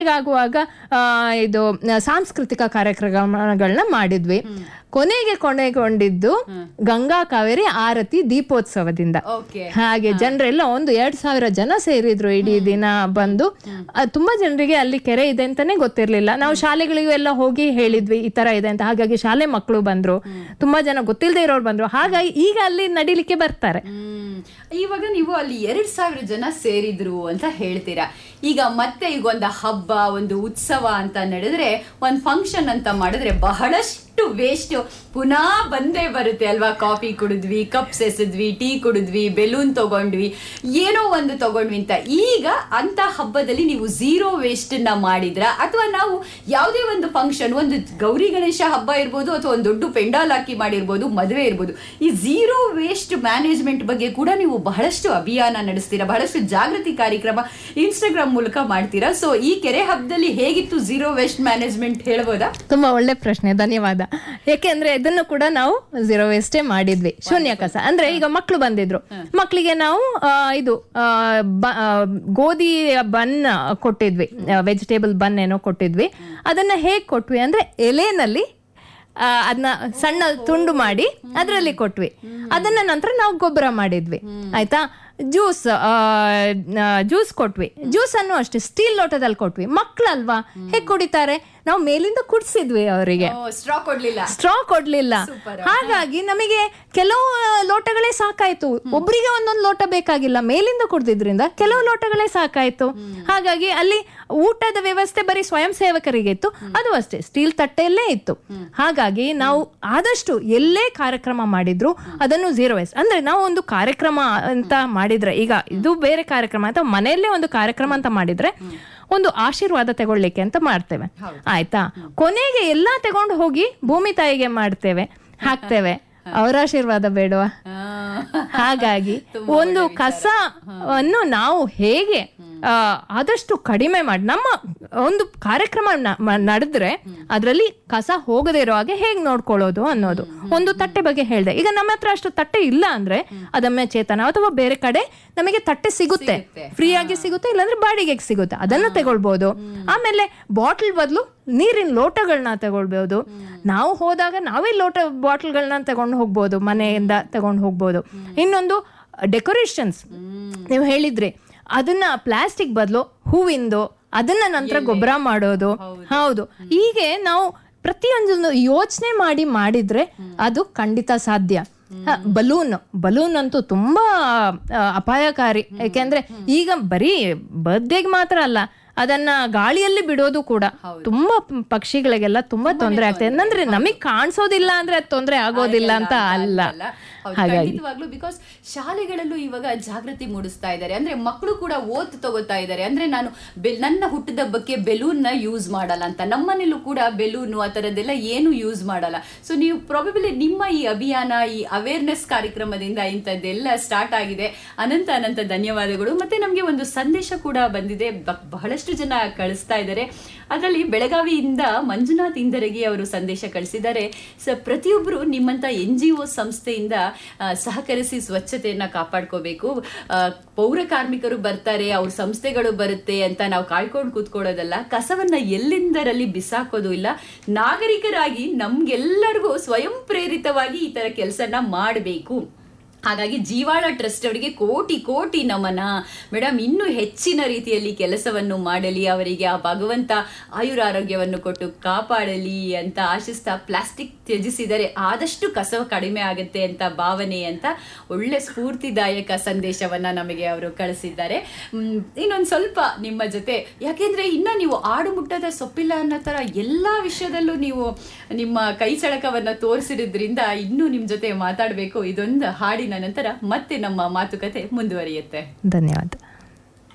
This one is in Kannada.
ಕೊನೆಗಾಗುವಾಗ ಆ, ಇದು ಆ, ಸಾಂಸ್ಕೃತಿಕ ಕಾರ್ಯಕ್ರಮಗಳನ್ನ ಮಾಡಿದ್ವಿ ಕೊನೆಗೆ ಕೊನೆಗೊಂಡಿದ್ದು ಗಂಗಾ ಕಾವೇರಿ ಆರತಿ ದೀಪೋತ್ಸವದಿಂದ ಓಕೆ ಹಾಗೆ ಜನರೆಲ್ಲ ಒಂದು ಎರಡ್ ಸಾವಿರ ಜನ ಸೇರಿದ್ರು ಇಡೀ ದಿನ ಬಂದು ಅಹ್, ತುಂಬಾ ಜನರಿಗೆ ಅಲ್ಲಿ ಕೆರೆ ಇದೆ ಅಂತಾನೆ ಗೊತ್ತಿರ್ಲಿಲ್ಲ ನಾವು ಶಾಲೆಗಳಿಗೂ ಎಲ್ಲ ಹೋಗಿ ಹೇಳಿದ್ವಿ ಈ ತರ ಇದೆ ಅಂತ ಹಾಗಾಗಿ ಶಾಲೆ ಮಕ್ಕಳು ಬಂದ್ರು ತುಂಬಾ ಜನ ಗೊತ್ತಿಲ್ಲದೆ ಇರೋರು ಬಂದ್ರು ಹಾಗಾಗಿ ಈಗ ಅಲ್ಲಿ ನಡಿಲಿಕ್ಕೆ ಬರ್ತಾರೆ ಹ್ಮ್ ಇವಾಗ ನೀವು ಅಲ್ಲಿ ಎರಡ್ ಸಾವಿರ ಜನ ಸೇರಿದ್ರು ಅಂತ ಹೇಳ್ತೀರಾ ಈಗ ಮತ್ತೆ ಈಗ ಒಂದು ಹಬ್ಬ ಒಂದು ಉತ್ಸವ ಅಂತ ನಡೆದ್ರೆ ಒಂದ್ ಫಂಕ್ಷನ್ ಅಂತ ಮಾಡಿದ್ರೆ ಬಹಳಷ್ಟು ವೇಸ್ಟ್ ಪುನಃ ಬಂದೇ ಬರುತ್ತೆ ಅಲ್ವಾ ಕಾಫಿ ಕುಡಿದ್ವಿ ಕಪ್ಸ್ ಎಸೆದ್ವಿ ಟೀ ಕುಡಿದ್ವಿ ಬೆಲೂನ್ ತಗೊಂಡ್ವಿ ಏನೋ ಒಂದು ತಗೊಂಡ್ವಿ ಅಂತ ಈಗ ಅಂತ ಹಬ್ಬದಲ್ಲಿ ನೀವು ಝೀರೋ ವೇಸ್ಟ್ ನ ಮಾಡಿದ್ರ ಅಥವಾ ನಾವು ಯಾವುದೇ ಒಂದು ಫಂಕ್ಷನ್ ಒಂದು ಗೌರಿ ಗಣೇಶ ಹಬ್ಬ ಇರ್ಬೋದು ಅಥವಾ ಒಂದು ದೊಡ್ಡ ಪೆಂಡಾಲ್ ಹಾಕಿ ಮಾಡಿರ್ಬೋದು ಮದುವೆ ಇರ್ಬೋದು ಈ ಝೀರೋ ವೇಸ್ಟ್ ಮ್ಯಾನೇಜ್ಮೆಂಟ್ ಬಗ್ಗೆ ಕೂಡ ನೀವು ಬಹಳಷ್ಟು ಅಭಿಯಾನ ನಡೆಸ್ತೀರಾ ಬಹಳಷ್ಟು ಜಾಗೃತಿ ಕಾರ್ಯಕ್ರಮ ಇನ್ಸ್ಟಾಗ್ರಾಮ್ ಮೂಲಕ ಮಾಡ್ತೀರಾ ಸೊ ಈ ಕೆರೆ ಹಬ್ಬದಲ್ಲಿ ಹೇಗಿತ್ತು ಝೀರೋ ವೇಸ್ಟ್ ಮ್ಯಾನೇಜ್ಮೆಂಟ್ ಹೇಳ್ಬೋದಾ ತುಂಬಾ ಒಳ್ಳೆ ಪ್ರಶ್ನೆ ಧನ್ಯವಾದ ಯಾಕೆಂದ್ರೆ ಇದನ್ನು ಕೂಡ ನಾವು ಝೀರೋ ವೇಸ್ಟೇ ಮಾಡಿದ್ವಿ ಶೂನ್ಯ ಕಸ ಅಂದ್ರೆ ಈಗ ಮಕ್ಕಳು ಬಂದಿದ್ರು ಮಕ್ಕಳಿಗೆ ನಾವು ಆ, ಇದು ಆ, ಬ- ಆ, ಗೋಧಿ ಬನ್ ಕೊಟ್ಟಿದ್ವಿ ವೆಜಿಟೇಬಲ್ ಬನ್ ಏನೋ ಕೊಟ್ಟಿದ್ವಿ ಅದನ್ನ ಹೇಗ್ ಕೊಟ್ವಿ ಅಂದ್ರೆ ಎಲೆನಲ್ಲಿ ಆ, ಅದನ್ನ ಸಣ್ಣ ತುಂಡು ಮಾಡಿ ಅದರಲ್ಲಿ ಕೊಟ್ವಿ ಅದನ್ನ ನಂತರ ನಾವು ಗೊಬ್ಬರ ಮಾಡಿದ್ವಿ ಆಯ್ತಾ ಜ್ಯೂಸ್ ಜ್ಯೂಸ್ ಕೊಟ್ವಿ ಜ್ಯೂಸ್ ಅನ್ನು ಅಷ್ಟೇ ಸ್ಟೀಲ್ ಲೋಟದಲ್ಲಿ ಕೊಟ್ವಿ ಮಕ್ಕಳಲ್ವಾ ಹೇಗ್ ಕುಡಿತಾರೆ ನಾವು ಮೇಲಿಂದ ಕುಡ್ಸಿದ್ವಿ ಅವರಿಗೆ ಸ್ಟ್ರಾ ಕೊಡ್ಲಿಲ್ಲ ಸ್ಟ್ರಾ ಕೊಡ್ಲಿಲ್ಲ ಹಾಗಾಗಿ ನಮಗೆ ಕೆಲವು ಲೋಟಗಳೇ ಸಾಕಾಯ್ತು ಒಬ್ಬರಿಗೆ ಒಂದೊಂದು ಲೋಟ ಬೇಕಾಗಿಲ್ಲ ಮೇಲಿಂದ ಕುಡ್ದಿದ್ರಿಂದ ಕೆಲವು ಲೋಟಗಳೇ ಸಾಕಾಯ್ತು ಹಾಗಾಗಿ ಅಲ್ಲಿ ಊಟದ ವ್ಯವಸ್ಥೆ ಬರೀ ಸ್ವಯಂ ಸೇವಕರಿಗೆ ಇತ್ತು ಅದು ಅಷ್ಟೇ ಸ್ಟೀಲ್ ತಟ್ಟೆಯಲ್ಲೇ ಇತ್ತು ಹಾಗಾಗಿ ನಾವು ಆದಷ್ಟು ಎಲ್ಲೇ ಕಾರ್ಯಕ್ರಮ ಮಾಡಿದ್ರು ಅದನ್ನು ಝೀರೋ ವೇಸ್ಟ್ ಅಂದ್ರೆ ನಾವು ಒಂದು ಕಾರ್ಯಕ್ರಮ ಅಂತ ಮಾಡಿದ್ರೆ ಈಗ ಇದು ಬೇರೆ ಕಾರ್ಯಕ್ರಮ ಅಥವಾ ಮನೆಯಲ್ಲೇ ಒಂದು ಕಾರ್ಯಕ್ರಮ ಅಂತ ಮಾಡಿದ್ರೆ ಒಂದು ಆಶೀರ್ವಾದ ತಗೊಳ್ಳಿಕ್ಕೆ ಅಂತ ಮಾಡ್ತೇವೆ ಆಯ್ತಾ ಕೊನೆಗೆ ಎಲ್ಲಾ ತಗೊಂಡು ಹೋಗಿ ಭೂಮಿ ತಾಯಿಗೆ ಮಾಡ್ತೇವೆ ಹಾಕ್ತೇವೆ ಅವರ ಆಶೀರ್ವಾದ ಬೇಡವಾ ಹಾಗಾಗಿ ಒಂದು ಕಸವನ್ನು ನಾವು ಹೇಗೆ ಆ, ಆದಷ್ಟು ಕಡಿಮೆ ಮಾಡಿ ನಮ್ಮ ಒಂದು ಕಾರ್ಯಕ್ರಮ ನ- ಮ- ನಡೆದ್ರೆ ಅದರಲ್ಲಿ ಕಸ ಹೋಗದೇ ಇರೋ ಹಾಗೆ ಹೇಗ್ ನೋಡ್ಕೊಳ್ಳೋದು ಅನ್ನೋದು ಒಂದು ತಟ್ಟೆ ಬಗ್ಗೆ ಹೇಳ್ದೆ ಈಗ ನಮ್ಮ ಹತ್ರ ಅಷ್ಟು ತಟ್ಟೆ ಇಲ್ಲ ಅಂದ್ರೆ ಅದಮ್ಮ ಚೇತನ ಅಥವಾ ಬೇರೆ ಕಡೆ ನಮಗೆ ತಟ್ಟೆ ಸಿಗುತ್ತೆ ಫ್ರೀ ಆಗಿ ಸಿಗುತ್ತೆ ಇಲ್ಲಾಂದ್ರೆ ಬಾಡಿಗೆಗೆ ಸಿಗುತ್ತೆ ಅದನ್ನ ತಗೊಳ್ಬಹುದು ಆಮೇಲೆ ಬಾಟಲ್ ಬದಲು ನೀರಿನ ಲೋಟಗಳನ್ನ ತಗೊಳ್ಬಹುದು ನಾವು ಹೋದಾಗ ನಾವೇ ಲೋಟ ಬಾಟಲ್ಗಳನ್ನ ತಗೊಂಡು ಹೋಗ್ಬೋದು ಮನೆಯಿಂದ ತಗೊಂಡು ಹೋಗ್ಬೋದು ಇನ್ನೊಂದು ಡೆಕೋರೇಷನ್ಸ್ ನೀವು ಹೇಳಿದ್ರಿ ಅದನ್ನ ಪ್ಲಾಸ್ಟಿಕ್ ಬದಲು ಹೂವಿಂದು ಅದನ್ನ ನಂತರ ಗೊಬ್ಬರ ಮಾಡೋದು ಹೌದು ಹೀಗೆ ನಾವು ಪ್ರತಿಯೊಂದನ್ನು ಯೋಚನೆ ಮಾಡಿ ಮಾಡಿದ್ರೆ ಅದು ಖಂಡಿತ ಸಾಧ್ಯ ಬಲೂನ್ ಬಲೂನ್ ಅಂತೂ ತುಂಬಾ ಆ, ಅಪಾಯಕಾರಿ ಯಾಕೆಂದ್ರೆ ಈಗ ಬರೀ ಬರ್ತ್ಡೇಗೆ ಮಾತ್ರ ಅಲ್ಲ ಅದನ್ನ ಗಾಳಿಯಲ್ಲಿ ಬಿಡೋದು ಕೂಡ ತುಂಬಾ ಪ- ಪಕ್ಷಿಗಳಿಗೆಲ್ಲ ತುಂಬಾ ತೊಂದರೆ ಆಗ್ತದೆ ಅಂದ್ರೆ ನಮಗ್ ಕಾಣಿಸೋದಿಲ್ಲ ಅಂದ್ರೆ ಅದು ತೊಂದರೆ ಆಗೋದಿಲ್ಲ ಅಂತ ಅಲ್ಲ ಹಾಗಾಗಿ ಖಂಡಿತವಾಗ್ಲೂ ಬಿಕಾಸ್ ಶಾಲೆಗಳಲ್ಲೂ ಇವಾಗ ಜಾಗೃತಿ ಮೂಡಿಸ್ತಾ ಇದ್ದಾರೆ ಅಂದ್ರೆ ಮಕ್ಕಳು ಕೂಡ ಓದ್ ತಗೋತಾ ಇದ್ದಾರೆ ಅಂದ್ರೆ ನಾನು ಬೆ- ನನ್ನ ಹುಟ್ಟುದಬ್ಬಕ್ಕೆ ಬೆಲೂನ್ ನ ಯೂಸ್ ಮಾಡಲ್ಲ ಅಂತ ನಮ್ಮನೇಲೂ ಕೂಡ ಬೆಲೂನು ಆ ತರದ್ದೆಲ್ಲ ಏನು ಯೂಸ್ ಮಾಡಲ್ಲ ಸೊ ನೀವು ಪ್ರಾಬಬಿಲಿ ನಿಮ್ಮ ಈ ಅಭಿಯಾನ ಈ ಅವೇರ್ನೆಸ್ ಕಾರ್ಯಕ್ರಮದಿಂದ ಇಂಥದ್ದೆಲ್ಲ ಸ್ಟಾರ್ಟ್ ಆಗಿದೆ ಅನಂತ ಅನಂತ ಧನ್ಯವಾದಗಳು ಮತ್ತೆ ನಮಗೆ ಒಂದು ಸಂದೇಶ ಕೂಡ ಬಂದಿದೆ ಬ- ಬಹಳಷ್ಟು ಜನ ಕಳಿಸ್ತಾ ಇದ್ದಾರೆ ಅದರಲ್ಲಿ ಬೆಳಗಾವಿಯಿಂದ ಮಂಜುನಾಥ್ ಇಂದರಗಿ ಅವರು ಸಂದೇಶ ಕಳಿಸಿದ್ದಾರೆ ಸ ಪ್ರತಿಯೊಬ್ಬರು ನಿಮ್ಮಂತ ಎನ್ ಜಿ ಒ ಸಂಸ್ಥೆಯಿಂದ ಆ, ಸಹಕರಿಸಿ ಸ್ವಚ್ಛತೆಯನ್ನ ಕಾಪಾಡ್ಕೋಬೇಕು ಆ, ಪೌರ ಕಾರ್ಮಿಕರು ಬರ್ತಾರೆ ಅವ್ರ ಸಂಸ್ಥೆಗಳು ಬರುತ್ತೆ ಅಂತ ನಾವು ಕಾಯ್ಕೊಂಡು ಕೂತ್ಕೊಳ್ಳೋದಲ್ಲ ಕಸವನ್ನ ಎಲ್ಲಿಂದರಲ್ಲಿ ಬಿಸಾಕೋದು ಇಲ್ಲ ನಾಗರಿಕರಾಗಿ ನಮ್ಗೆಲ್ಲರಿಗೂ ಸ್ವಯಂ ಪ್ರೇರಿತವಾಗಿ ಈ ತರ ಕೆಲಸನ ಮಾಡಬೇಕು ಹಾಗಾಗಿ ಜೀವಾಳ ಟ್ರಸ್ಟ್ ಅವರಿಗೆ ಕೋಟಿ ಕೋಟಿ ನಮನ ಮೇಡಮ್ ಇನ್ನೂ ಹೆಚ್ಚಿನ ರೀತಿಯಲ್ಲಿ ಕೆಲಸವನ್ನು ಮಾಡಲಿ ಅವರಿಗೆ ಆ ಭಗವಂತ ಆಯುರಾರೋಗ್ಯವನ್ನು ಕೊಟ್ಟು ಕಾಪಾಡಲಿ ಅಂತ ಆಶಿಸ್ತಾ ಪ್ಲಾಸ್ಟಿಕ್ ತ್ಯಜಿಸಿದರೆ ಆದಷ್ಟು ಕಸ ಕಡಿಮೆ ಆಗುತ್ತೆ ಅಂತ ಭಾವನೆ ಅಂತ ಒಳ್ಳೆ ಸ್ಫೂರ್ತಿದಾಯಕ ಸಂದೇಶವನ್ನ ನಮಗೆ ಅವರು ಕಳಿಸಿದ್ದಾರೆ ಮ್, ಇನ್ನೊಂದ್ ಸ್ವಲ್ಪ ನಿಮ್ಮ ಜೊತೆ ಯಾಕೆಂದ್ರೆ ಇನ್ನ ನೀವು ಆಡು ಮುಟ್ಟದ ಸೊಪ್ಪಿಲ್ಲ ಅನ್ನೋ ತರ ಎಲ್ಲಾ ವಿಷಯದಲ್ಲೂ ನೀವು ನಿಮ್ಮ ಕೈ ಚಳಕವನ್ನ ತೋರಿಸಿರೋದ್ರಿಂದ ಇನ್ನೂ ನಿಮ್ ಜೊತೆ ಮಾತಾಡ್ಬೇಕು ಇದೊಂದು ಹಾಡಿನ ನಂತರ ಮತ್ತೆ ನಮ್ಮ ಮಾತುಕತೆ ಮುಂದುವರಿಯುತ್ತೆ ಧನ್ಯವಾದ